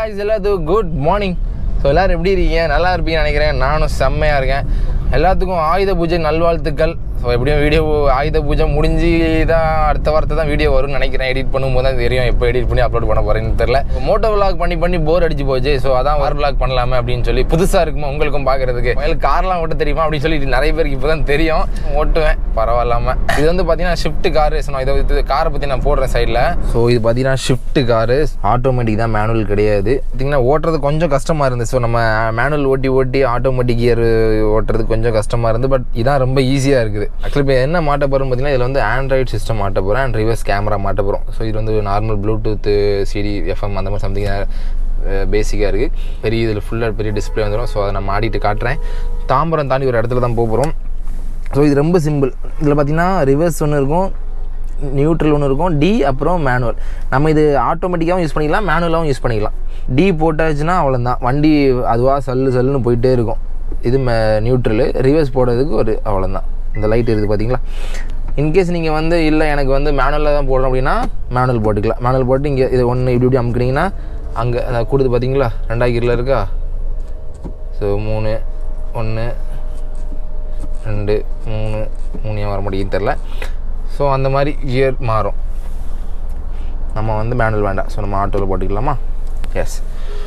guys எல்லாத்துக்கும் good morning so எல்லோரும் எப்படி இருக்கீங்க நல்லா இருப்பீங்கன்னு நினைக்கிறேன் நானும் செம்மையாக இருக்கேன் எல்லாத்துக்கும் ஆயுத பூஜை நல்வாழ்த்துக்கள் ஸோ எப்படியும் வீடியோ ஆயுத பூஜை முடிஞ்சு தான் அடுத்த வாரத்தை தான் வீடியோ வரும்னு நினைக்கிறேன் எடிட் பண்ணும்போது தான் தெரியும் எப்போ எடிட் பண்ணி அப்லோட் பண்ண போகிறேன்னு தெரில மோட்டோ விளாக் பண்ணி பண்ணி போர் அடிச்சு போச்சு ஸோ அதான் வார் விளாக் பண்ணலாமே அப்படின்னு சொல்லி புதுசாக இருக்குமா உங்களுக்கும் பார்க்குறதுக்கு எனக்கு கார்லாம் ஓட்ட தெரியுமா அப்படின்னு சொல்லி நிறைய பேருக்கு இப்போ தான் தெரியும் ஓட்டுவேன் பரவாயில்லாம இது வந்து பார்த்தீங்கன்னா ஷிஃப்ட் காரு நான் இதை இது காரை பற்றி நான் போடுறேன் சைடில் ஸோ இது பார்த்தீங்கன்னா ஷிஃப்ட் காரு ஆட்டோமேட்டிக் தான் மேனுவல் கிடையாது பார்த்தீங்கன்னா ஓட்டுறது கொஞ்சம் கஷ்டமாக இருந்துச்சு ஸோ நம்ம மேனுவல் ஓட்டி ஓட்டி ஆட்டோமேட்டிக் கியர் ஓட்டுறது கொஞ்சம் கஷ்டமாக இருந்து பட் இதான் ரொம்ப ஈஸியாக இருக்குது ஆக்சுவலி இப்போ என்ன மாட்ட போகிறோம் பார்த்தீங்கன்னா இதில் வந்து ஆண்ட்ராய்டு சிஸ்டம் மாட்ட போகிறேன் அண்ட் ரிவர்ஸ் கேமரா மாட்ட போகிறோம் ஸோ இது வந்து நார்மல் ப்ளூடூத் சிடி எஃப்எம் அந்த மாதிரி சம்திங் பேசிக்காக இருக்குது பெரிய இதில் ஃபுல்லாக பெரிய டிஸ்பிளே வந்துடும் ஸோ அதை நான் மாடிட்டு காட்டுறேன் தாம்பரம் தாண்டி ஒரு இடத்துல தான் போக போகிறோம் ஸோ இது ரொம்ப சிம்பிள் இதில் பார்த்தீங்கன்னா ரிவர்ஸ் ஒன்று இருக்கும் நியூட்ரல் ஒன்று இருக்கும் டி அப்புறம் மேனுவல் நம்ம இது ஆட்டோமேட்டிக்காகவும் யூஸ் பண்ணிக்கலாம் மேனுவலாகவும் யூஸ் பண்ணிக்கலாம் டி போட்டாச்சுன்னா அவ்வளோதான் வண்டி அதுவாக சல்லு சல்லுன்னு போயிட்டே இருக்கும் இது மே நியூட்ரலு ரிவர்ஸ் போடுறதுக்கு ஒரு அவ்வளோதான் இந்த லைட் இருக்குது பார்த்தீங்களா இன்கேஸ் நீங்கள் வந்து இல்லை எனக்கு வந்து மேனுவலில் தான் போடுறோம் அப்படின்னா மேனுவல் போட்டுக்கலாம் மேனுவல் போட்டு இங்கே இது ஒன்று இப்படி இப்படி அமுக்குனீங்கன்னா அங்கே அந்த கொடுத்து பார்த்தீங்களா ரெண்டாயிரத்தில் இருக்கா ஸோ மூணு ஒன்று ரெண்டு மூணு மூணு ஏன் வர முடியும்னு தெரில ஸோ அந்த மாதிரி கியர் மாறும் நம்ம வந்து மேனுவல் வேண்டாம் ஸோ நம்ம ஆட்டோவில் போட்டுக்கலாமா எஸ்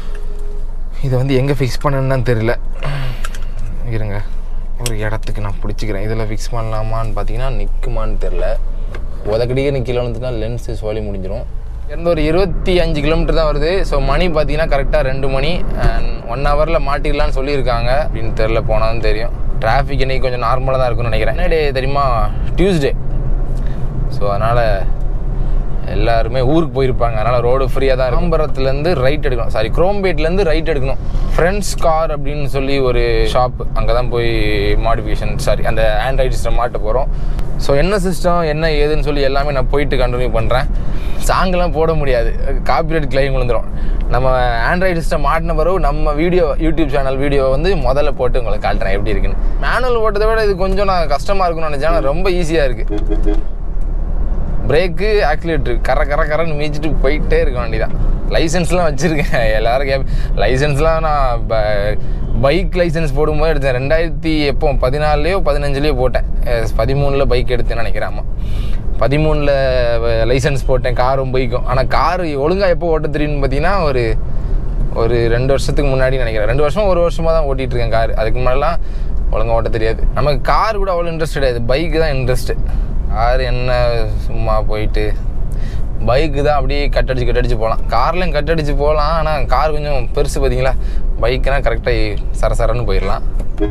இதை வந்து எங்கே ஃபிக்ஸ் பண்ணணுன்னு தான் தெரியல இருங்க ஒரு இடத்துக்கு நான் பிடிச்சிக்கிறேன் இதில் ஃபிக்ஸ் பண்ணலாமான்னு பார்த்தீங்கன்னா நிற்குமான்னு தெரில உதக்கடியே நிற்கல வந்துட்டுனா லென்ஸு சோலி முடிஞ்சிடும் இருந்து ஒரு இருபத்தி அஞ்சு கிலோமீட்டர் தான் வருது ஸோ மணி பார்த்தீங்கன்னா கரெக்டாக ரெண்டு மணி அண்ட் ஒன் ஹவரில் மாட்டிடலான்னு சொல்லியிருக்காங்க அப்படின்னு தெரில போனாலும் தெரியும் டிராஃபிக் இன்னைக்கு கொஞ்சம் நார்மலாக தான் இருக்கும்னு நினைக்கிறேன் என்ன டே தெரியுமா டியூஸ்டே ஸோ அதனால் எல்லாருமே ஊருக்கு போயிருப்பாங்க அதனால் ரோடு ஃப்ரீயாக தான் ராம்பரத்துலேருந்து ரைட் எடுக்கணும் சாரி குரோம்பேட்லேருந்து ரைட் எடுக்கணும் ஃப்ரெண்ட்ஸ் கார் அப்படின்னு சொல்லி ஒரு ஷாப் அங்கே தான் போய் மாடிஃபிகேஷன் சாரி அந்த ஆண்ட்ராய்டு சிஸ்டம் மாட்ட போகிறோம் ஸோ என்ன சிஸ்டம் என்ன ஏதுன்னு சொல்லி எல்லாமே நான் போயிட்டு கண்டினியூ பண்ணுறேன் சாங்கெல்லாம் போட முடியாது காப்பிரைட் கிளைம் விழுந்துடும் நம்ம ஆண்ட்ராய்டு சிஸ்டம் மாட்டின பிறகு நம்ம வீடியோ யூடியூப் சேனல் வீடியோ வந்து முதல்ல போட்டு உங்களுக்கு காட்டுறேன் எப்படி இருக்குன்னு மேனுவல் ஓட்டதை விட இது கொஞ்சம் நான் கஷ்டமாக இருக்கும்னு நினச்சேன் ஆனால் ரொம்ப ஈஸியாக இருக்குது பிரேக்கு ஆக்சிலேட்ரு கர கர கரன்னு மீச்சிட்டு போயிட்டே இருக்க வேண்டியதான் லைசன்ஸ்லாம் வச்சுருக்கேன் எல்லாரும் கேப் லைசன்ஸ்லாம் நான் பைக் லைசன்ஸ் போடும்போது எடுத்தேன் ரெண்டாயிரத்தி எப்போ பதினாலுலையோ பதினஞ்சுலேயோ போட்டேன் பதிமூணில் பைக் எடுத்தேன்னு நினைக்கிறேன் ஆமாம் பதிமூணில் லைசன்ஸ் போட்டேன் காரும் பைக்கும் ஆனால் காரு ஒழுங்காக எப்போ ஓட்ட தெரியும்னு பார்த்தீங்கன்னா ஒரு ஒரு ரெண்டு வருஷத்துக்கு முன்னாடி நினைக்கிறேன் ரெண்டு வருஷம் ஒரு வருஷமாக தான் ஓட்டிகிட்டு இருக்கேன் கார் அதுக்கு முன்னாடிலாம் ஒழுங்காக ஓட்ட தெரியாது நமக்கு கார் கூட அவ்வளோ இன்ட்ரெஸ்ட் கிடையாது பைக்கு தான் இன்ட்ரெஸ்ட்டு கார் என்ன சும்மா போயிட்டு பைக்கு தான் அப்படியே கட்டடிச்சு கட்டடிச்சு போகலாம் கார்லையும் கட்டடிச்சு போகலாம் ஆனால் கார் கொஞ்சம் பெருசு பார்த்தீங்களா பைக்குனா கரெக்டாக சரசரன்னு போயிடலாம்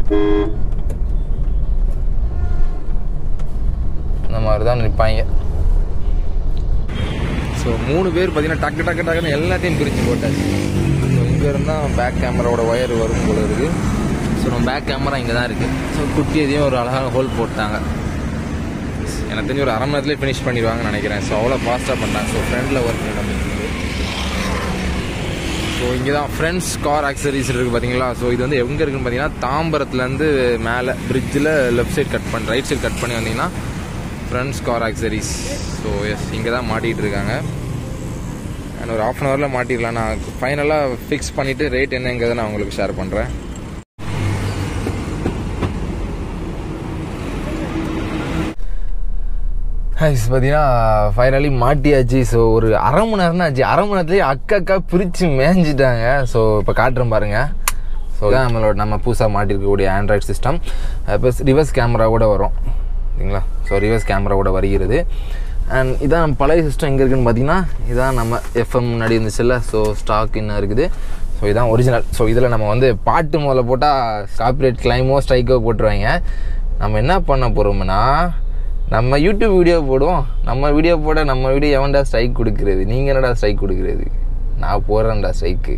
இந்த மாதிரி தான் நிற்பாங்க ஸோ மூணு பேர் பார்த்தீங்கன்னா டக்கு டக்கு டக்குன்னு எல்லாத்தையும் பிரித்து போட்டாச்சு ஸோ இங்கே இருந்தால் பேக் கேமராவோட ஒயர் வரும் போல இருக்குது ஸோ நம்ம பேக் கேமரா இங்கே தான் இருக்குது ஸோ குட்டி எதையும் ஒரு அழகான ஹோல் போட்டாங்க எனக்கு தெரிஞ்சு ஒரு அரை மணி நேரத்துலேயே ஃபினிஷ் பண்ணிடுவாங்கன்னு நினைக்கிறேன் ஸோ அவ்வளோ ஃபாஸ்ட்டாக பண்ணாங்க ஸோ ஃப்ரெண்டில் ஒர்க் நடந்துருக்கு ஸோ இங்கே தான் ஃப்ரெண்ட்ஸ் கார் ஆக்சரிஸ் இருக்குது பார்த்தீங்களா ஸோ இது வந்து எங்கே இருக்குன்னு பார்த்தீங்கன்னா தாம்பரத்துலேருந்து மேலே பிரிட்ஜில் லெஃப்ட் சைட் கட் பண்ணி ரைட் சைட் கட் பண்ணி வந்தீங்கன்னா friends car accessories so yes இங்கே தான் மாட்டிகிட்டு இருக்காங்க அண்ட் ஒரு ஆஃப் அன் ஹவரில் மாட்டிடலாம் நான் ஃபைனலாக ஃபிக்ஸ் பண்ணிவிட்டு ரேட் என்னங்கிறத நான் உங்களுக்கு ஷேர் பண்ணுறேன் ஹைஸ் பார்த்தீங்கன்னா ஃபைனலி மாட்டியாச்சு ஸோ ஒரு அரை மணி நேரம் தான் ஆச்சு அரை மணி நேரத்துலேயே அக்கா பிரித்து மேய்ஞ்சிட்டாங்க ஸோ இப்போ காட்டுறேன் பாருங்கள் ஸோ தான் நம்மளோட நம்ம புதுசாக மாட்டிருக்கக்கூடிய ஆண்ட்ராய்டு சிஸ்டம் இப்போ ரிவர்ஸ் கேமரா கூட வரும் சரிங்களா ஸோ ரிவர்ஸ் கேமரா கூட வருகிறது அண்ட் இதான் நம்ம பழைய சிஸ்டம் எங்கே இருக்குதுன்னு பார்த்தீங்கன்னா இதான் நம்ம எஃப்எம் முன்னாடி இருந்துச்சுல்ல ஸோ ஸ்டாக் இன்னும் இருக்குது ஸோ இதான் ஒரிஜினல் ஸோ இதில் நம்ம வந்து பாட்டு முதல்ல போட்டால் காப்பிரைட் கிளைமோ ஸ்ட்ரைக்கோ போட்டுருவாங்க நம்ம என்ன பண்ண போகிறோம்னா நம்ம யூடியூப் வீடியோ போடுவோம் நம்ம வீடியோ போட நம்ம வீடியோ எவன்டா ஸ்ட்ரைக் கொடுக்குறது நீங்கள் என்னடா ஸ்ட்ரைக் கொடுக்குறது நான் போடுறேன்டா ஸ்ட்ரைக்கு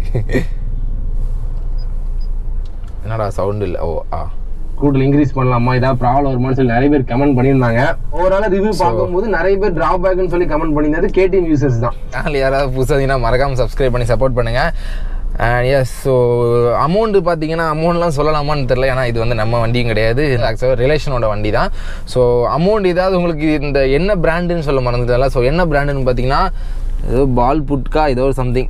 என்னடா சவுண்டு இல்லை ஓ ஆ கூடுதல் இன்க்ரீஸ் பண்ணலாமா ஏதாவது ப்ராப்ளம் வருமான்னு சொல்லி நிறைய பேர் கமெண்ட் பண்ணியிருந்தாங்க ஓவரால ரிவ்யூ பார்க்கும்போது நிறைய பேர் டிராபேக்னு சொல்லி கமெண்ட் பண்ணியிருந்தது கேடிஎம் யூசர்ஸ் தான் சேனல் யாராவது புதுசாக இருந்தீங்கன்னா மறக்காமல் சப்ஸ்கிரைப் பண்ணி சப்போர்ட் பண்ணுங்கள் எஸ் ஸோ அமௌண்ட்டு பார்த்தீங்கன்னா அமௌண்ட்லாம் சொல்லலாமான்னு தெரில ஏன்னா இது வந்து நம்ம வண்டியும் கிடையாது ஆக்சுவலாக ரிலேஷனோட வண்டி தான் ஸோ அமௌண்ட் ஏதாவது உங்களுக்கு இந்த என்ன பிராண்டுன்னு சொல்ல மறந்துட்டல ஸோ என்ன பிராண்டுன்னு பார்த்தீங்கன்னா ஏதோ பால் புட்கா ஏதோ ஒரு சம்திங்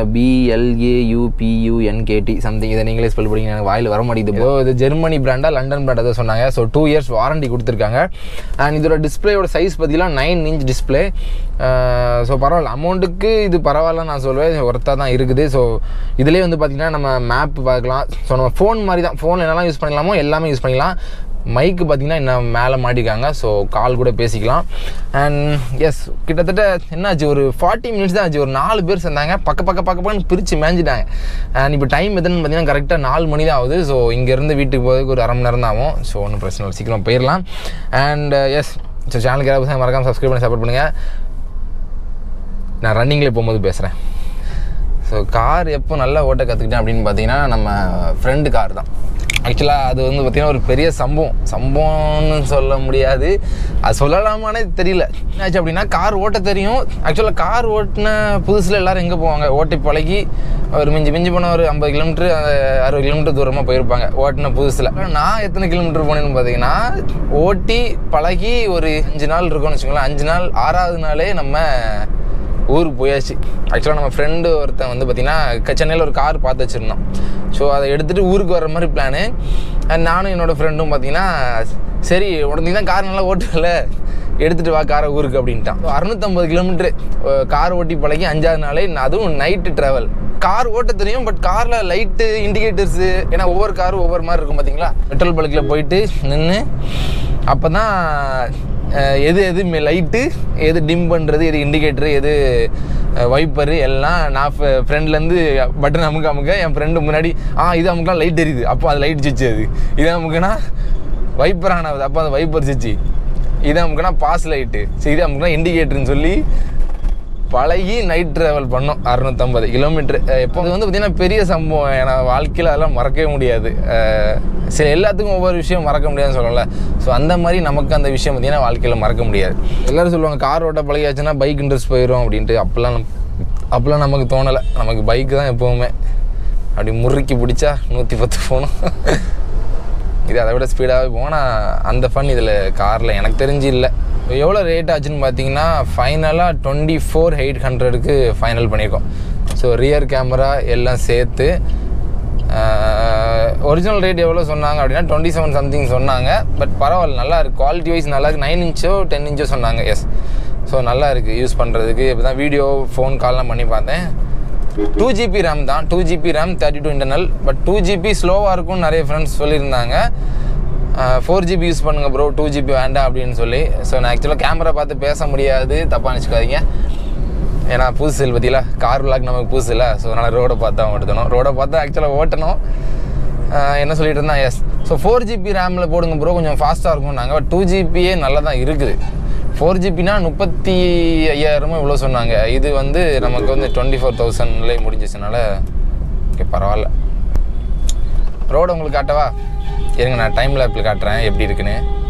பிஎல்ஏயூபியூஎன்கேடி சம்திங் இதை நீங்களே ஸ்பெல் படிங்க எனக்கு வாயில் வர மாட்டேங்குது ஏதோ இது ஜெர்மனி பிராண்டா லண்டன் பிராண்ட் ஏதோ சொன்னாங்க ஸோ டூ இயர்ஸ் வாரண்டி கொடுத்துருக்காங்க அண்ட் இதோட டிஸ்பிளேயோட சைஸ் பார்த்தீங்கன்னா நைன் இன்ச் டிஸ்பிளே ஸோ பரவாயில்ல அமௌண்ட்டுக்கு இது பரவாயில்ல நான் சொல்வேன் ஒர்த்தாக தான் இருக்குது ஸோ இதுலேயே வந்து பார்த்திங்கன்னா நம்ம மேப் பார்க்கலாம் ஸோ நம்ம ஃபோன் மாதிரி தான் ஃபோன் என்னெல்லாம் யூஸ் பண்ணிக்கலாமோ எல்லாமே யூஸ் பண்ணிக்கலாம் மைக்கு பார்த்தீங்கன்னா இன்னும் மேலே மாட்டிருக்காங்க ஸோ கால் கூட பேசிக்கலாம் அண்ட் எஸ் கிட்டத்தட்ட என்னாச்சு ஒரு ஃபார்ட்டி மினிட்ஸ் தான் ஆச்சு ஒரு நாலு பேர் சேர்ந்தாங்க பக்க பக்க பக்க பக்கம்னு பிரித்து மேய்ஞ்சிட்டாங்க அண்ட் இப்போ டைம் எதுன்னு பார்த்தீங்கன்னா கரெக்டாக நாலு மணி தான் ஆகுது ஸோ இங்கேருந்து வீட்டுக்கு போகிறதுக்கு ஒரு அரை மணி நேரம் தான் ஆகும் ஸோ ஒன்றும் பிரச்சனை இல்லை சீக்கிரம் போயிடலாம் அண்ட் எஸ் ஸோ சேனலுக்கு யாராவது மறக்காமல் சப்ஸ்கிரைப் பண்ணி சப்போர்ட் பண்ணுங்கள் நான் ரன்னிங்கில் போகும்போது பேசுகிறேன் ஸோ கார் எப்போ நல்லா ஓட்ட கற்றுக்கிட்டேன் அப்படின்னு பார்த்தீங்கன்னா நம்ம ஃப்ரெண்டு கார் தான் ஆக்சுவலாக அது வந்து பார்த்திங்கன்னா ஒரு பெரிய சம்பவம் சம்பவம்னு சொல்ல முடியாது அது சொல்லலாமானே தெரியல என்னாச்சு அப்படின்னா கார் ஓட்ட தெரியும் ஆக்சுவலாக கார் ஓட்டின புதுசில் எல்லோரும் எங்கே போவாங்க ஓட்டி பழகி ஒரு மிஞ்சி மிஞ்சி போன ஒரு ஐம்பது கிலோமீட்டர் அறுபது கிலோமீட்டர் தூரமாக போயிருப்பாங்க ஓட்டின புதுசில் நான் எத்தனை கிலோமீட்டர் போனேன்னு பார்த்தீங்கன்னா ஓட்டி பழகி ஒரு அஞ்சு நாள் இருக்கும்னு வச்சுக்கோங்களேன் அஞ்சு நாள் ஆறாவது நாளே நம்ம ஊருக்கு போயாச்சு ஆக்சுவலாக நம்ம ஃப்ரெண்டு ஒருத்தன் வந்து பார்த்திங்கன்னா க- சென்னையில் ஒரு கார் பார்த்து வச்சுருந்தோம் ஸோ அதை எடுத்துகிட்டு ஊருக்கு வர மாதிரி பிளானு அண்ட் நானும் என்னோடய ஃப்ரெண்டும் பார்த்தீங்கன்னா சரி உடனே தான் கார் நல்லா ஓட்டல எடுத்துகிட்டு வா காரை ஊருக்கு அப்படின்ட்டான் அறுநூத்தம்பது கிலோமீட்ரு கார் ஓட்டி பழகி அஞ்சாவது நாளே அதுவும் நைட்டு ட்ராவல் கார் ஓட்ட தெரியும் பட் காரில் லைட்டு இண்டிகேட்டர்ஸு ஏன்னா ஒவ்வொரு காரும் ஒவ்வொரு மாதிரி இருக்கும் பார்த்தீங்களா பெட்ரோல் பல்கில் போயிட்டு நின்று அப்போ தான் அஹ் எது எது லைட்டு எது டிம் பண்ணுறது எது இண்டிகேட்டரு எது வைப்பரு எல்லாம் நான் ஃப்ரெண்ட்லேருந்து பட்டன் அமுக்க அமுக்க என் ஃப்ரெண்டு முன்னாடி ஆ இது அமுக்கலாம் லைட் எரியுது அப்போ அது லைட் சுவிட்ச் அது இது அமுக்குனா வைப்பர் ஆன் ஆகுது அப்போ அது வைப்பர் சுவிட்ச் இது அமுக்குனா பாஸ் லைட்டு சரி இது அமுக்குனா இண்டிகேட்டர்னு சொல்லி பழகி நைட் ட்ராவல் பண்ணோம் அறுநூத்தம்பது கிலோமீட்டர் எப்போ அது வந்து பார்த்திங்கன்னா பெரிய சம்பவம் ஏன்னா வாழ்க்கையில் அதெல்லாம் மறக்கவே முடியாது அஹ் சரி எல்லாத்துக்கும் ஒவ்வொரு விஷயம் மறக்க முடியாதுன்னு சொல்லல ஸோ அந்த மாதிரி நமக்கு அந்த விஷயம் பார்த்திங்கன்னா வாழ்க்கையில் மறக்க முடியாது எல்லோரும் சொல்லுவாங்க கார் ஓட்ட பழகியாச்சுன்னா பைக் இன்ட்ரெஸ்ட் போயிடும் அப்படின்ட்டு அப்போல்லாம் நம்- அப்போல்லாம் நமக்கு தோணலை நமக்கு பைக் தான் எப்போவுமே அப்படி முறுக்கி பிடிச்சா நூற்றி பத்து போகணும் இது அதை விட ஸ்பீடாகவே போனால் அந்த ஃபன் இதில் காரில் எனக்கு தெரிஞ்சு இல்லை எவ்வளோ ரேட் ஆச்சுன்னு பார்த்தீங்கன்னா ஃபைனலாக டுவெண்ட்டி ஃபோர் எயிட் ஹண்ட்ரடுக்கு ஃபைனல் பண்ணியிருக்கோம் ஸோ ரியர் கேமரா எல்லாம் சேர்த்து ஒரிஜினல் ரேட் எவ்வளோ சொன்னாங்க அப்படின்னா டுவெண்ட்டி செவன் சம்திங் சொன்னாங்க பட் பரவாயில்ல நல்லா இருக்குது குவாலிட்டி வைஸ் நல்லா இருக்குது நைன் இன்ச்சோ டென் இன்ச்சோ சொன்னாங்க எஸ் ஸோ நல்லா இருக்குது யூஸ் பண்ணுறதுக்கு இப்போ தான் வீடியோ ஃபோன் கால்லாம் பண்ணி பார்த்தேன் டூ ஜிபி ரேம் தான் two GB RAM thirty two internal but two GB ஸ்லோவாக இருக்கும்னு நிறைய ஃப்ரெண்ட்ஸ் சொல்லியிருந்தாங்க ஃபோர் ஜிபி யூஸ் பண்ணுங்க ப்ரோ டூ ஜிபி வேண்டாம் அப்படின்னு சொல்லி ஸோ நான் ஆக்சுவலாக கேமரா பார்த்து பேச முடியாது தப்பாக நினச்சிக்காதீங்க ஏன்னா புதுசு இல்லை பற்றியில கார் விளாக் நமக்கு புதுசு இல்லை ஸோ அதனால் ரோடை பார்த்து தான் ஓட்டணும் ரோடை பார்த்து ஆக்சுவலாக ஓட்டணும் ஆஹ் என்ன சொல்லிட்டு இருந்தா எஸ் ஸோ ஃபோர் ஜிபி ரேமில் போடுங்க ப்ரோ கொஞ்சம் ஃபாஸ்ட்டாக இருக்கும் நாங்கள் பட் டூ ஜிபியே நல்லா தான் இருக்குது ஃபோர் ஜிபினா முப்பத்தி ஐயாயிரமோ இவ்வளோ சொன்னாங்க இது வந்து நமக்கு வந்து டுவெண்ட்டி ஃபோர் தௌசண்ட்லேயே முடிஞ்சிச்சனால ஓகே பரவாயில்ல ரோடு உங்களுக்கு காட்டவா இருங்க நான் டைம் லேப்பில் காட்டுறேன் எப்படி இருக்குன்னு